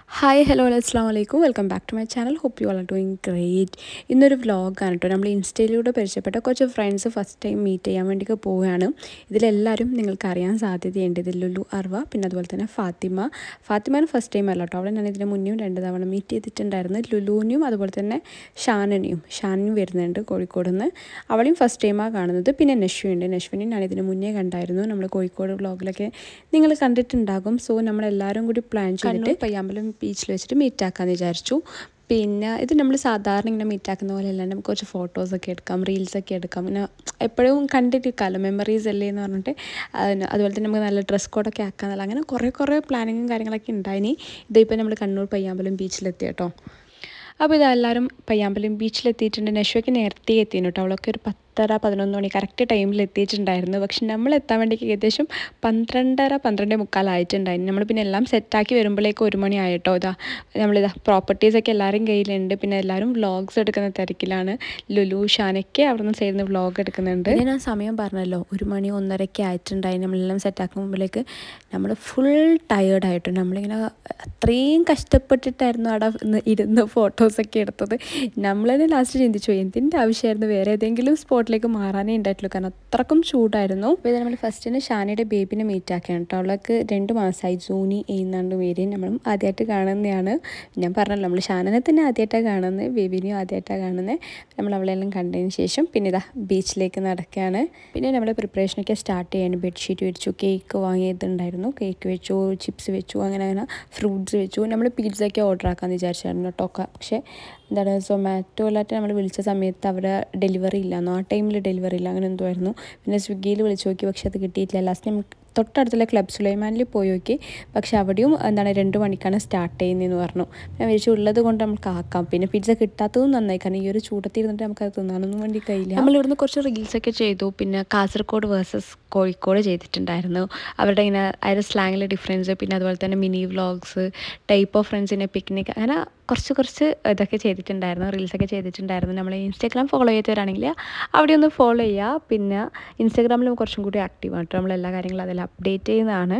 hi hello അസ്സാം വലൈക്കും welcome back to my channel hope you are doing great ഇന്നൊരു വ്ളോഗാണ് കേട്ടോ നമ്മൾ ഇൻസ്റ്റയിലൂടെ പരിചയപ്പെട്ട കുറച്ച് ഫ്രണ്ട്സ് ഫസ്റ്റ് ടൈം മീറ്റ് ചെയ്യാൻ വേണ്ടിയിട്ട് പോവുകയാണ് ഇതിലെല്ലാവരും നിങ്ങൾക്ക് അറിയാൻ സാധ്യതയുണ്ട് ഇതിൽ ലുലു അർവ പിന്നെ അതുപോലെ തന്നെ ഫാത്തിമ ഫാത്തിമാന് ഫസ്റ്റ് ടൈം അല്ല കേട്ടോ അവളെ ഞാൻ ഇതിന് മുന്നേയും രണ്ട് തവണ മീറ്റ് ചെയ്തിട്ടുണ്ടായിരുന്നു ലുലുവിനെയും അതുപോലെ തന്നെ ഷാനനെയും ഷാനും വരുന്നുണ്ട് കോഴിക്കോട് നിന്ന് അവളെയും ഫസ്റ്റ് ടൈമാണ് കാണുന്നത് പിന്നെ നശ്വിയുണ്ട് നശ്വിനെ ഞാൻ ഇതിന് മുന്നേ കണ്ടായിരുന്നു നമ്മൾ കോഴിക്കോട് വ്ളോഗിലൊക്കെ നിങ്ങൾ കണ്ടിട്ടുണ്ടാകും സോ നമ്മളെല്ലാവരും കൂടി പ്ലാൻ ചെയ്തിട്ട് പയ്യാമ്പലം ബീച്ചിൽ വെച്ചിട്ട് മീറ്റ് ആക്കാമെന്ന് വിചാരിച്ചു പിന്നെ ഇത് നമ്മൾ സാധാരണ ഇങ്ങനെ മീറ്റ് ആക്കുന്ന പോലെ അല്ലാണ്ട് നമുക്ക് കുറച്ച് ഫോട്ടോസൊക്കെ എടുക്കാം റീൽസൊക്കെ എടുക്കാം പിന്നെ എപ്പോഴും കണ്ടിട്ടിരിക്കാമല്ലോ മെമ്മറീസ് അല്ലേ എന്ന് പറഞ്ഞിട്ട് അതിന് അതുപോലെ തന്നെ നമുക്ക് നല്ല ഡ്രസ് കോഡൊക്കെ ആക്കാന്നല്ല അങ്ങനെ കുറേ കുറേ പ്ലാനിങ്ങും കാര്യങ്ങളൊക്കെ ഉണ്ടായിനി ഇതിപ്പോൾ നമ്മൾ കണ്ണൂർ പയ്യാമ്പലം ബീച്ചിലെത്തി കേട്ടോ അപ്പോൾ ഇതെല്ലാവരും പയ്യാമ്പലം ബീച്ചിലെത്തിയിട്ടുണ്ട് നശ്വയ്ക്ക് നേരത്തെ എത്തിയിരുന്നു കേട്ടോ അവളൊക്കെ ഒരു പത്തര പതിനൊന്ന് മണി കറക്റ്റ് ടൈമിൽ എത്തിയിട്ടുണ്ടായിരുന്നു പക്ഷെ നമ്മൾ എത്താൻ വേണ്ടി ഏകദേശം പന്ത്രണ്ടര പന്ത്രണ്ട് മുക്കാലായിട്ടുണ്ടായിരുന്നു നമ്മൾ പിന്നെ എല്ലാം സെറ്റാക്കി വരുമ്പോഴേക്കും ഒരു മണി ആയിട്ടോ ഇതാ നമ്മളിതാ പ്രോപ്പർട്ടീസൊക്കെ എല്ലാവരും കയ്യിലുണ്ട് പിന്നെ എല്ലാവരും വ്ളോഗ്സ് എടുക്കുന്ന തിരക്കിലാണ് ലുലു ഷാനൊക്കെ അവിടെ നിന്ന് ചേർന്ന് വ്ളോഗ് എടുക്കുന്നുണ്ട് ഞാൻ ആ സമയം പറഞ്ഞല്ലോ ഒരു മണി ഒന്നരയ്ക്ക് ആയിട്ടുണ്ടായി നമ്മളെല്ലാം സെറ്റാക്കുമ്പോഴേക്ക് നമ്മൾ ഫുൾ ടയേർഡായിട്ട് നമ്മളിങ്ങനെ അത്രയും കഷ്ടപ്പെട്ടിട്ടായിരുന്നു അവിടെ ഇരുന്ന് ഫോട്ടോസൊക്കെ എടുത്തത് നമ്മൾ തന്നെ ലാസ്റ്റ് ചിന്തിച്ചു എന്തിൻ്റെ ആവശ്യമായിരുന്നു വേറെ ഏതെങ്കിലും സ്പോട്ടിലേക്ക് മാറാനേ ഉണ്ടായിട്ടുള്ളൂ കാരണം അത്രക്കും ചൂടായിരുന്നു അപ്പോൾ ഇത് നമ്മൾ ഫസ്റ്റിന് ഷാനയുടെ ബേബിനെ മീറ്റ് ആക്കിയാണ് കേട്ടോ അവൾക്ക് രണ്ട് മാസമായി ജൂനി എഴുന്നാണ്ട് പേര് നമ്മളും ആദ്യമായിട്ട് കാണുന്നതാണ് ഞാൻ പറഞ്ഞല്ലോ നമ്മൾ ഷാനനെ തന്നെ ആദ്യമായിട്ടാണ് കാണുന്നത് ബേബിനെയും ആദ്യമായിട്ടാണ് കാണുന്നത് നമ്മൾ അവളെല്ലാം കണ്ടതിന് ശേഷം പിന്നെ ഇതാ ബീച്ചിലേക്ക് നടക്കുകയാണ് പിന്നെ നമ്മൾ പ്രിപ്പറേഷനൊക്കെ സ്റ്റാർട്ട് ചെയ്യാൻ ബെഡ്ഷീറ്റ് വെച്ചു കേക്ക് വാങ്ങിയതുണ്ടായിരുന്നു കേക്ക് വെച്ചു ചിപ്സ് വെച്ചു അങ്ങനെ അങ്ങനെ ഫ്രൂട്ട്സ് വെച്ചു നമ്മൾ പിസ്സയൊക്കെ ഓർഡർ ആക്കാമെന്ന് വിചാരിച്ചായിരുന്നു കേട്ടോ പക്ഷേ എന്താണ് സൊമാറ്റോയിലായിട്ട് നമ്മൾ വിളിച്ച സമയത്ത് അവിടെ ഡെലിവറി ഇല്ലാന്നോ ആ ടൈമിൽ ഡെലിവറി ഇല്ല അങ്ങനെ എന്തോ ആയിരുന്നു പിന്നെ സ്വിഗ്ഗിയിൽ വിളിച്ച് നോക്കി പക്ഷെ അത് കിട്ടിയിട്ടില്ല ലാസ്റ്റ് നമുക്ക് തൊട്ടടുത്തുള്ള ക്ലബ് സുലൈമാനിൽ പോയി നോക്കി പക്ഷെ അവിടെയും എന്താണ് രണ്ട് മണിക്കാണ് സ്റ്റാർട്ട് ചെയ്യുന്നതെന്ന് പറഞ്ഞു ഞാൻ വിചാരിച്ചു ഉള്ളത് കൊണ്ട് നമുക്ക് ആക്കാം പിന്നെ പിസ്സ കിട്ടാത്തതും നന്നായി കാരണം ഈ ഒരു ചൂടത്തിരുന്നിട്ട് നമുക്ക് അത് തിന്നാനൊന്നും വേണ്ടി കഴിയില്ല നമ്മൾ ഇവിടുന്ന് കുറച്ച് റീൽസൊക്കെ ചെയ്തു പിന്നെ കാസർഗോഡ് വേഴ്സസ് കോഴിക്കോട് ചെയ്തിട്ടുണ്ടായിരുന്നു അവരുടെ ഇങ്ങനെ അതിൻ്റെ സ്ലാങ്ങിലെ ഡിഫറൻസ് പിന്നെ അതുപോലെ തന്നെ മിനി വ്ളോഗ്സ് ടൈപ്പ് ഓഫ് ഫ്രണ്ട്സിനെ പിക്നിക് അങ്ങനെ കുറച്ച് കുറച്ച് ഇതൊക്കെ ചെയ്തിട്ടുണ്ടായിരുന്നു റീൽസൊക്കെ ചെയ്തിട്ടുണ്ടായിരുന്നു നമ്മൾ ഇൻസ്റ്റാഗ്രാം ഫോളോ ചെയ്തവരാണെങ്കിൽ അവിടെ ഒന്ന് ഫോളോ ചെയ്യുക പിന്നെ ഇൻസ്റ്റാഗ്രാമിലും കുറച്ചും കൂടി ആക്റ്റീവ് ആയിട്ട് നമ്മൾ എല്ലാ കാര്യങ്ങളും അതിൽ അപ്ഡേറ്റ് ചെയ്യുന്നതാണ്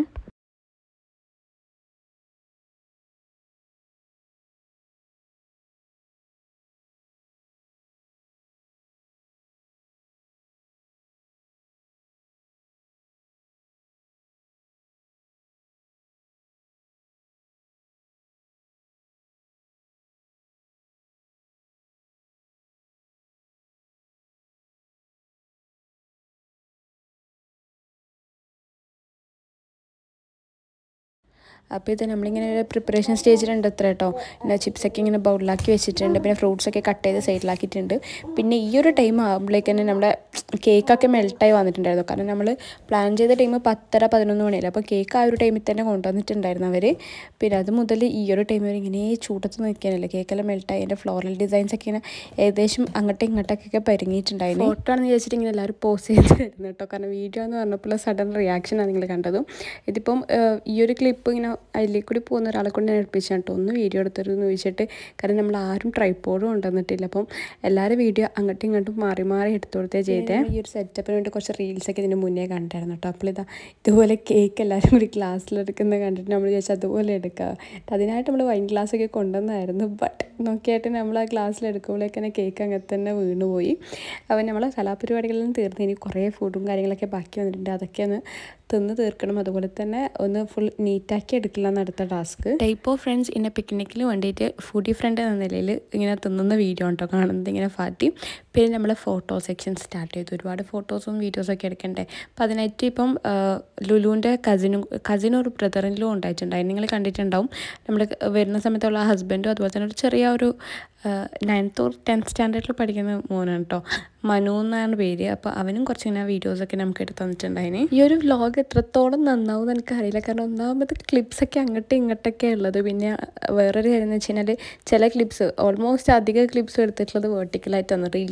അപ്പോൾ ഇത് നമ്മളിങ്ങനെ ഒരു പ്രിപ്പറേഷൻ സ്റ്റേജിലുണ്ട് എത്ര കേട്ടോ പിന്നെ ചിപ്സൊക്കെ ഇങ്ങനെ ബൗളിലാക്കി വെച്ചിട്ടുണ്ട് പിന്നെ ഫ്രൂട്ട്സൊക്കെ കട്ട് ചെയ്ത് സൈഡിലാക്കിയിട്ടുണ്ട് പിന്നെ ഈ ഒരു ടൈം ആകുമ്പോഴേക്ക് തന്നെ നമ്മുടെ കേക്കൊക്കെ മെൽട്ടായി വന്നിട്ടുണ്ടായിരുന്നു കാരണം നമ്മൾ പ്ലാൻ ചെയ്ത ടൈം പത്തര പതിനൊന്ന് മണിയല്ലേ അപ്പോൾ കേക്ക് ആ ഒരു ടൈമിൽ തന്നെ കൊണ്ടുവന്നിട്ടുണ്ടായിരുന്നു അവർ പിന്നെ അത് മുതൽ ഈ ഒരു ടൈം വരെ ഇങ്ങനെ ചൂടത്ത് നിൽക്കാനല്ലേ കേക്കെല്ലാം മെൽട്ടായി അതിൻ്റെ ഫ്ലോറൽ ഡിസൈൻസ് ഒക്കെ ഇങ്ങനെ ഏകദേശം അങ്ങോട്ടും ഇങ്ങോട്ടൊക്കെ പരിങ്ങിയിട്ടുണ്ടായിരുന്നു ഫോട്ടോ ആണെന്ന് ചോദിച്ചിട്ട് ഇങ്ങനെ എല്ലാവരും പോസ് ചെയ്ത് തരുന്നു കേട്ടോ കാരണം വീഡിയോ എന്ന് പറഞ്ഞപ്പോൾ സഡൻ റിയാക്ഷനാണ് നിങ്ങൾ കണ്ടതും ഇതിപ്പം ഈ ഒരു ക്ലിപ്പ് ഇങ്ങനെ അതിലേക്ക് കൂടി പോകുന്ന ഒരാളെ കൊണ്ട് ഞാൻ എടുപ്പിച്ചു കേട്ടോ ഒന്ന് വീഡിയോ എടുത്തരുമെന്ന് ചോദിച്ചിട്ട് കാരണം നമ്മൾ ആരും ട്രൈപ്പോഡും കൊണ്ടുവന്നിട്ടില്ല അപ്പം എല്ലാവരും വീഡിയോ അങ്ങോട്ടും ഇങ്ങോട്ടും മാറി മാറി എടുത്തു കൊടുത്തേ ചെയ്തേ ഈ ഒരു സെറ്റപ്പിന് വേണ്ടി കുറച്ച് റീൽസൊക്കെ ഇതിന് മുന്നേ കണ്ടായിരുന്നു കേട്ടോ അപ്പോൾ ഇതാ ഇതുപോലെ കേക്ക് എല്ലാവരും കൂടി ക്ലാസ്സിലെടുക്കുന്നത് കണ്ടിട്ട് നമ്മൾ ചോദിച്ചാൽ അതുപോലെ എടുക്കുക അതിനായിട്ട് നമ്മൾ വൈൻ ഗ്ലാസ്സൊക്കെ കൊണ്ടുവന്നായിരുന്നു ബട്ട് നോക്കിയായിട്ട് നമ്മൾ ആ ഗ്ലാസ്സിലെടുക്കുമ്പോഴേക്ക് തന്നെ കേക്ക് അങ്ങനെ തന്നെ വീണുപോയി അപ്പോൾ നമ്മൾ കലാപരിപാടികളെല്ലാം തീർന്ന് ഇനി കുറേ ഫുഡും കാര്യങ്ങളൊക്കെ ബാക്കി വന്നിട്ടുണ്ട് അതൊക്കെ ഒന്ന് തിന്ന് തീർക്കണം അതുപോലെ തന്നെ ഒന്ന് ഫുൾ നീറ്റാക്കി എടുക്കില്ല എന്ന് അടുത്ത ടാസ്ക് ടൈപ്പ് ഓഫ് ഫ്രണ്ട്സ് ഇന്ന പിക്നിക്കിന് വേണ്ടിയിട്ട് ഫുഡി ഫ്രണ്ട് എന്ന നിലയിൽ ഇങ്ങനെ തിന്നുന്ന വീഡിയോ ഉണ്ടോ കാണുന്നത് ഇങ്ങനെ ഫാറ്റി പിന്നെ നമ്മൾ ഫോട്ടോ സെക്ഷൻ സ്റ്റാർട്ട് ചെയ്തു ഒരുപാട് ഫോട്ടോസും വീഡിയോസും ഒക്കെ എടുക്കണ്ടേ അപ്പോൾ അതിനായിട്ട് ഇപ്പം ലുലുവിൻ്റെ കസിനും കസിനും ഒരു ബ്രദറിലും ഉണ്ടായിട്ടുണ്ടായി നിങ്ങൾ കണ്ടിട്ടുണ്ടാവും നമ്മൾ വരുന്ന സമയത്തുള്ള ഹസ്ബൻഡും അതുപോലെ തന്നെ ഒരു ചെറിയ ഒരു നയൻത്ത് ഓർ ടെൻത്ത് സ്റ്റാൻഡേർഡിൽ പഠിക്കുന്ന മോനാണ് കേട്ടോ മനു എന്നാണ് പേര് അപ്പോൾ അവനും കുറച്ച് ഇങ്ങനെ വീഡിയോസൊക്കെ നമുക്ക് എടുത്ത് തന്നിട്ടുണ്ടായിന് ഈ ഒരു വ്ലോഗ് എത്രത്തോളം നന്നാവും എന്ന് എനിക്കറിയില്ല കാരണം ഒന്നാമത് ക്ലിപ്സൊക്കെ അങ്ങോട്ടും ഇങ്ങോട്ടൊക്കെ ഉള്ളത് പിന്നെ വേറൊരു കാര്യം എന്ന് വെച്ച് കഴിഞ്ഞാൽ ചില ക്ലിപ്സ് ഓൾമോസ്റ്റ് അധിക ക്ലിപ്സ് എടുത്തിട്ടുള്ളത് വേർട്ടിക്കലായിട്ടാണ് റീൽസ്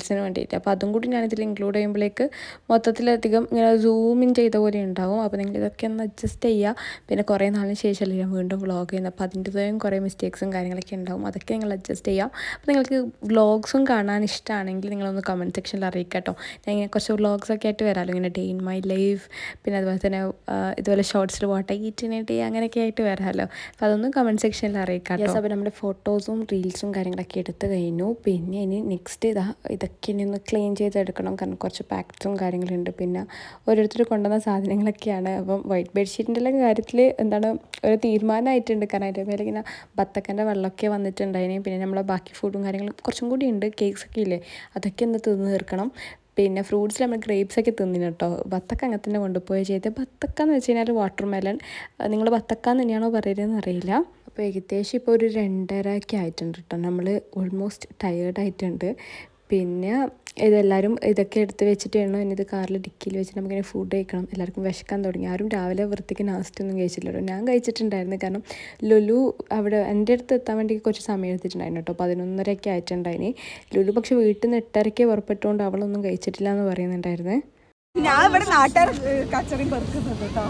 റീൽസിന് വേണ്ടിയിട്ട് അപ്പോൾ അതും കൂടി ഞാനിതിൽ ഇൻക്ലൂഡ് ചെയ്യുമ്പോഴേക്ക് മൊത്തത്തിലധികം ഇങ്ങനെ സൂം ഇൻ ചെയ്ത പോലെ ഉണ്ടാവും അപ്പോൾ നിങ്ങൾ ഇതൊക്കെ ഒന്ന് അഡ്ജസ്റ്റ് ചെയ്യുക പിന്നെ കുറേ നാളിന് ശേഷമല്ലേ ഞാൻ വീണ്ടും വ്ളോഗ് ചെയ്യുന്നത് അപ്പോൾ അതിൻ്റെതായും കുറേ മിസ്റ്റേക്സും കാര്യങ്ങളൊക്കെ ഉണ്ടാവും അതൊക്കെ നിങ്ങൾ അഡ്ജസ്റ്റ് ചെയ്യുക അപ്പോൾ നിങ്ങൾക്ക് വ്ളോഗ്സും കാണാൻ ഇഷ്ടമാണെങ്കിൽ നിങ്ങളൊന്ന് കമൻറ്റ് സെക്ഷനിൽ അറിയിക്കുക കേട്ടോ ഞാൻ ഇങ്ങനെ കുറച്ച് വ്ളോഗ്സ് ഒക്കെ ആയിട്ട് വരാമല്ലോ ഇങ്ങനെ ഡേ ഇൻ മൈ ലൈഫ് പിന്നെ അതുപോലെ തന്നെ ആ, ഇതുപോലെ ഷോർട്സിൽ വാട്ട് ഈറ്റിനെ ഡേ അങ്ങനെയൊക്കെ ആയിട്ട് വരാമല്ലോ അപ്പോൾ അതൊന്നും കമൻറ്റ് സെക്ഷനിൽ അറിയിക്കാം കേട്ടോ അപ്പോൾ നമ്മുടെ ഫോട്ടോസും റീൽസും കാര്യങ്ങളൊക്കെ എടുത്ത് കഴിഞ്ഞു പിന്നെ ഇനി നെക്സ്റ്റ് ഇതാ ഇതൊക്കെ ഇനി ഒന്ന് ക്ലീൻ ചെയ്തെടുക്കണം കാരണം കുറച്ച് പാക്കറ്റ്സും കാര്യങ്ങളുണ്ട് പിന്നെ ഓരോരുത്തർ കൊണ്ടുവന്ന സാധനങ്ങളൊക്കെയാണ് അപ്പം വൈറ്റ് ബെഡ്ഷീറ്റിൻ്റെ എല്ലാം കാര്യത്തിൽ എന്താണ് ഒരു തീരുമാനമായിട്ടുണ്ട് കാരണം അതിൻ്റെ മേലെ ഇങ്ങനെ ബത്തക്കൻ്റെ വെള്ളമൊക്കെ വന്നിട്ടുണ്ടായിന് പിന്നെ നമ്മളെ ബാക്കി ഫുഡും കാര്യങ്ങളും കുറച്ചും കൂടി ഉണ്ട് കേക്ക്സ് ഒക്കെ ഇല്ലേ അതൊക്കെ ഒന്ന് തിന്ന് തീർക്കണം പിന്നെ ഫ്രൂട്ട്സിൽ നമ്മൾ ഗ്രേപ്സ് ഒക്കെ തിന്നിന് കേട്ടോ ബത്തക്ക അങ്ങനെ തന്നെ കൊണ്ടുപോയി ചെയ്ത് ബത്തക്ക എന്ന് വെച്ച് കഴിഞ്ഞാൽ വാട്ടർ മെലൺ നിങ്ങൾ ബത്തക്ക എന്ന് തന്നെയാണോ പറയുന്നതെന്ന് അറിയില്ല അപ്പോൾ ഏകദേശം ഇപ്പോൾ ഒരു രണ്ടര ഒക്കെ ആയിട്ടുണ്ട് കേട്ടോ നമ്മൾ ഓൾമോസ്റ്റ് ടയേർഡ് ആയിട്ടുണ്ട് പിന്നെ ഇതെല്ലാവരും ഇതൊക്കെ എടുത്ത് വെച്ചിട്ട് വേണം ഇനി ഇത് കാറിൽ ഡിക്കിയിൽ വെച്ചിട്ട് നമുക്കിങ്ങനെ ഫുഡ് കഴിക്കണം എല്ലാവർക്കും വിശക്കാൻ തുടങ്ങി ആരും രാവിലെ വൃത്തിക്ക് നാസ്തി ഒന്നും കഴിച്ചില്ലല്ലോ ഞാൻ കഴിച്ചിട്ടുണ്ടായിരുന്നു കാരണം ലുലു അവിടെ എൻ്റെ അടുത്ത് എത്താൻ വേണ്ടി കുറച്ച് സമയം എടുത്തിട്ടുണ്ടായിരുന്നു കേട്ടോ പതിനൊന്നരയൊക്കെ ആയിട്ടുണ്ടായിന് ലുലു പക്ഷെ വീട്ടിൽ നിന്ന് എട്ടരയ്ക്ക് പുറപ്പെട്ടുകൊണ്ട് അവളൊന്നും കഴിച്ചിട്ടില്ല എന്ന് പറയുന്നുണ്ടായിരുന്നു ഞാൻ ഇവിടെ നാട്ടുകാർ കച്ചറിയും പെറുക്കുന്നുണ്ട് കേട്ടോ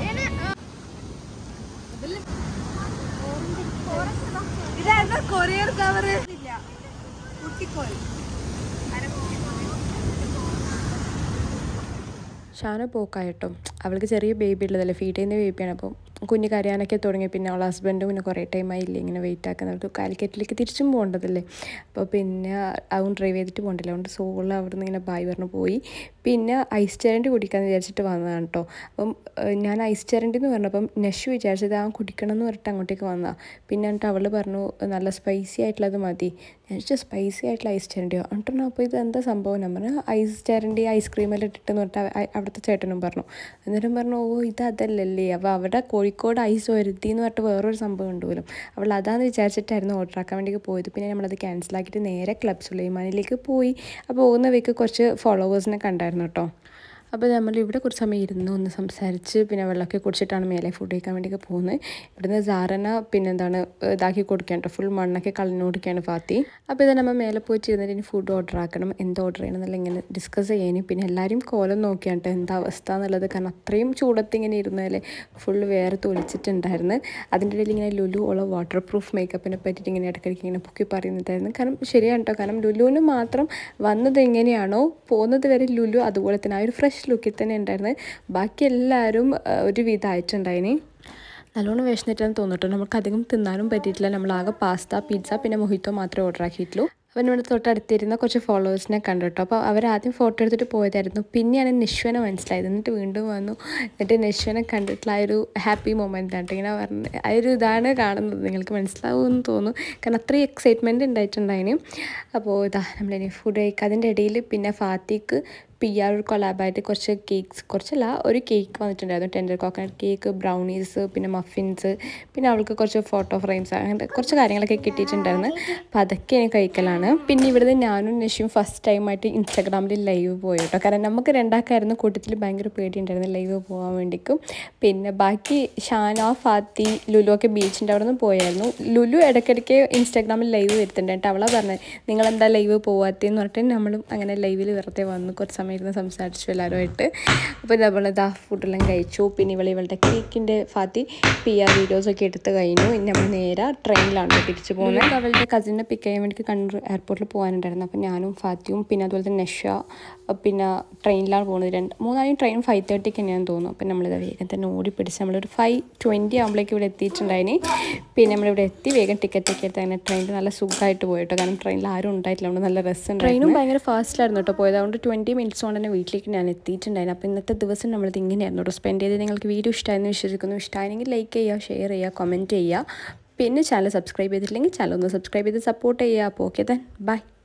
ഇതെന്താ കൊറിയർ കവറ് കുട്ടിക്കോൽ ഷാന പോക്കായിട്ടോ അവൾക്ക് ചെറിയ ബേബി ഉള്ളതല്ലേ ഫീഡ് ചെയ്യുന്ന ബേബിയാണ് അപ്പം കുഞ്ഞ് കരയാനൊക്കെ തുടങ്ങി പിന്നെ അവളെ ഹസ്ബൻഡും പിന്നെ കുറേ ടൈം ആയില്ലേ ഇങ്ങനെ വെയിറ്റ് ആക്കുന്നത് കാലിക്കറ്റിലേക്ക് തിരിച്ചും പോകേണ്ടതല്ലേ അപ്പോൾ പിന്നെ അവൻ ഡ്രൈവ് ചെയ്തിട്ട് പോകണ്ടില്ല അതുകൊണ്ട് സോളിൽ അവിടെ നിന്ന് ഇങ്ങനെ ബായ് പറഞ്ഞു പോയി പിന്നെ ഐസ് ചരണ്ടി കുടിക്കാമെന്ന് വിചാരിച്ചിട്ട് വന്നതാണ് കേട്ടോ അപ്പം ഏഹ്, ഞാൻ ഐസ് ചരണ്ടി എന്ന് പറഞ്ഞപ്പം നെഷ് വിചാരിച്ചത് അവൻ കുടിക്കണം എന്ന് പറഞ്ഞിട്ട് അങ്ങോട്ടേക്ക് വന്നതാണ് പിന്നെ എന്നിട്ട് അവൾ പറഞ്ഞു നല്ല സ്പൈസി ആയിട്ടുള്ളത് മതി ഞാൻ ചോദിച്ചു സ്പൈസി ആയിട്ടുള്ള ഐസ് ചരണ്ടിയോ എന്നിട്ട് അപ്പോൾ ഇത് എന്താ സംഭവം ഞാൻ പറഞ്ഞു ഐസ് ചരണ്ടി ഐസ്ക്രീമെല്ലാം ഇട്ടിട്ടെന്ന് പറഞ്ഞിട്ട് അവ- അ- അവിടുത്തെ ചേട്ടനും പറഞ്ഞു എന്നിട്ടും പറഞ്ഞു ഓ ഇത് അതല്ലല്ലേ അപ്പോൾ അവിടെ കോഴിക്കോട് ഐസ് വരുത്തി എന്ന് പറഞ്ഞിട്ട് വേറൊരു സംഭവം ഉണ്ട് പോലും അവൾ അതാന്ന് വിചാരിച്ചിട്ടായിരുന്നു ഓർഡർ ആക്കാൻ വേണ്ടി പോയത് പിന്നെ നമ്മളത് ക്യാൻസലാക്കിയിട്ട് നേരെ ക്ലബ് സുലൈമാനിലേക്ക് പോയി അപ്പോൾ പോകുന്ന വഴിക്ക് കുറച്ച് ഫോളോവേഴ്സിനെ കണ്ടായിരുന്നു കേട്ടോ അപ്പോൾ നമ്മൾ ഇവിടെ കുറച്ച് സമയം ഇരുന്ന് ഒന്ന് സംസാരിച്ച് പിന്നെ വെള്ളമൊക്കെ കുടിച്ചിട്ടാണ് മേലെ ഫുഡ് കഴിക്കാൻ വേണ്ടിയൊക്കെ പോകുന്നത് ഇവിടുന്ന് സാറന പിന്നെ എന്താണ് ഇതാക്കി കൊടുക്കാൻ കേട്ടോ ഫുൾ മണ്ണൊക്കെ കളഞ്ഞു കൊടുക്കുകയാണ് ഫാത്തി അപ്പോൾ ഇത് നമ്മൾ മേലെ പോയിട്ട് ഇരുന്നിട്ട് ഇനി ഫുഡ് ഓർഡർ ആക്കണം എന്ത് ഓർഡർ ചെയ്യണം എന്നുള്ള ഇങ്ങനെ ഡിസ്കസ് ചെയ്യാനും പിന്നെ എല്ലാവരും കോലം നോക്കിയാണ് ട്ടോ എന്താ അവസ്ഥ എന്നുള്ളത് കാരണം അത്രയും ചൂടത്ത് ഇങ്ങനെ ഇരുന്നാലേ ഫുൾ വേറെ തൊലിച്ചിട്ടുണ്ടായിരുന്നു അതിൻ്റെ ഇടയിൽ ഇങ്ങനെ ലുലു ഉള്ള വാട്ടർ പ്രൂഫ് മേക്കപ്പിനെ പറ്റിയിട്ട് ഇങ്ങനെ ഇടയ്ക്കിടയ്ക്ക് ഇങ്ങനെ പൊക്കി പറയുന്നുണ്ടായിരുന്നു കാരണം ശരിയാണ് കേട്ടോ കാരണം ലുലുവിന് മാത്രം വന്നത് എങ്ങനെയാണോ പോകുന്നത് വരെ ലുലു അതുപോലെ തന്നെ ആ ഒരു ഫ്രഷ് ലുക്കിൽ തന്നെ ഉണ്ടായിരുന്നു ബാക്കി എല്ലാവരും ആ, ഒരു വിധമായിട്ടുണ്ടായിന് നല്ലോണം വിശന്നിട്ടാണ് തോന്നിട്ടോ നമുക്ക് അധികം തിന്നാനും പറ്റിയിട്ടില്ല നമ്മളാകെ പാസ്ത പിസ്സ പിന്നെ മൊഹിത്തോ മാത്രമേ ഓർഡർ ആക്കിയിട്ടുള്ളൂ അപ്പം ഇവിടെ തൊട്ടടുത്തിരുന്ന കുറച്ച് ഫോളോവേഴ്സിനെ കണ്ടു കേട്ടോ അപ്പോൾ അവരാദ്യം ഫോട്ടോ എടുത്തിട്ട് പോയതായിരുന്നു പിന്നെയാണ് നിശ്വനെ മനസ്സിലായത് എന്നിട്ട് വീണ്ടും വന്നു എന്നിട്ട് നിശ്വനെ കണ്ടിട്ടുള്ള ആ ഒരു ഹാപ്പി മൊമെൻ്റ് ആണ് ഇങ്ങനെ പറഞ്ഞ് ആ ഒരു ഇതാണ് കാണുന്നത് നിങ്ങൾക്ക് മനസ്സിലാവുമെന്ന് തോന്നുന്നു കാരണം അത്രയും എക്സൈറ്റ്മെൻറ്റ് ഉണ്ടായിട്ടുണ്ടായിന് അപ്പോൾ ഇതാ നമ്മളിനി ഫുഡ് കഴിക്കുക അതിൻ്റെ ഇടയിൽ പിന്നെ ഫാത്തിക്ക് പി ആർ കൊലാബായിട്ട് കുറച്ച് കേക്ക്സ് കുറച്ചല്ല ഒരു കേക്ക് വന്നിട്ടുണ്ടായിരുന്നു ടെൻഡർ കോക്കനട്ട് കേക്ക് ബ്രൗണീസ് പിന്നെ മഫിൻസ് പിന്നെ അവൾക്ക് കുറച്ച് ഫോട്ടോ ഫ്രെയിംസ് അങ്ങനത്തെ കുറച്ച് കാര്യങ്ങളൊക്കെ കിട്ടിയിട്ടുണ്ടായിരുന്നു അപ്പോൾ അതൊക്കെ ഞാൻ കഴിക്കലാണ് പിന്നെ ഇവിടുന്ന് ഞാനും നഷിയും ഫസ്റ്റ് ടൈമായിട്ട് ഇൻസ്റ്റാഗ്രാമിൽ ലൈവ് പോയി കേട്ടോ കാരണം നമുക്ക് രണ്ടാൾക്കായിരുന്നു കൂട്ടത്തിൽ ഭയങ്കര പേടിയുണ്ടായിരുന്നു ലൈവ് പോകാൻ വേണ്ടിക്കും പിന്നെ ബാക്കി ഷാന ഫാത്തി ലുലു ഒക്കെ ബീച്ചിൻ്റെ അവിടെ നിന്ന് പോയായിരുന്നു ലുലു ഇടയ്ക്കിടയ്ക്ക് ഇൻസ്റ്റാഗ്രാമിൽ ലൈവ് വരുത്തുന്നുണ്ട് എന്നിട്ട് അവളാ പറഞ്ഞത് നിങ്ങളെന്താ ലൈവ് പോവാത്തതെന്ന് പറഞ്ഞിട്ട് നമ്മളും അങ്ങനെ ലൈവിൽ വെറുതെ വന്നു കുറച്ച് സമയം ഇരുന്ന് സംസാരിച്ചു എല്ലാവരുമായിട്ട് അപ്പോൾ നമ്മൾ ഇതാ ഫുഡെല്ലാം കഴിച്ചു പിന്നെ ഇവളെ ഇവളുടെ കേക്കിൻ്റെ ഫാത്തി പി ആർ വീഡിയോസൊക്കെ എടുത്ത് കഴിഞ്ഞു ഇനി നമ്മൾ നേരെ ട്രെയിനിലാണ് തിരിച്ചു പോകുന്നത് അവളുടെ കസിനെ പിക്ക് ചെയ്യാൻ വേണ്ടി കണ്ണൂർ എയർപോർട്ടിൽ പോകാനുണ്ടായിരുന്നു അപ്പോൾ ഞാനും ഫാത്തിയും പിന്നെ അതുപോലെ തന്നെ നഷ പിന്നെ ട്രെയിനിലാണ് പോകുന്നത് രണ്ട് മൂന്നാലും ട്രെയിൻ ഫൈവ് തേർട്ടിക്ക് തന്നെയാന്ന് തോന്നുന്നു അപ്പോൾ നമ്മളിത് വേഗം തന്നെ ഓടി പിടിച്ച് നമ്മളൊരു ഫൈവ് ട്വൻറ്റി ആകുമ്പോഴേക്കും ഇവിടെ എത്തിയിട്ടുണ്ടായിന് പിന്നെ നമ്മളിവിടെ എത്തി വേഗം ടിക്കറ്റ് ഒക്കെ എടുത്ത് അങ്ങനെ ട്രെയിനിൽ നല്ല സുഖമായിട്ട് പോയി കേട്ടോ കാരണം ട്രെയിനിൽ ആരും ഉണ്ടായിട്ടില്ല അതുകൊണ്ട് നല്ല രസം ട്രെയിനും ഭയങ്കര ഫാസ്റ്റിലായിരുന്നു കേട്ടോ പോയത് അതുകൊണ്ട് ട്വൻറ്റി മിനിറ്റ്സ് കൊണ്ട് തന്നെ വീട്ടിലേക്ക് ഞാൻ എത്തിയിട്ടുണ്ടായിരുന്നു അപ്പോൾ ഇന്നത്തെ ദിവസം നമ്മളിത് ഇങ്ങനെയായിരുന്നു കേട്ടോ സ്പെൻഡ് ചെയ്ത് നിങ്ങൾക്ക് വീഡിയോ ഇഷ്ടമായെന്ന് വിശ്വസിക്കുന്നു ഇഷ്ടമായെങ്കിൽ ലൈക്ക് ചെയ്യുക ഷെയർ ചെയ്യുക കമൻറ്റ് ചെയ്യുക പിന്നെ ചാനൽ സബ്സ്ക്രൈബ് ചെയ്തിട്ടില്ലെങ്കിൽ ചാനൽ ഒന്ന് സബ്സ്ക്രൈബ് ചെയ്ത് സപ്പോർട്ട് ചെയ്യുക അപ്പോൾ ഓക്കെ ദൻ ബൈ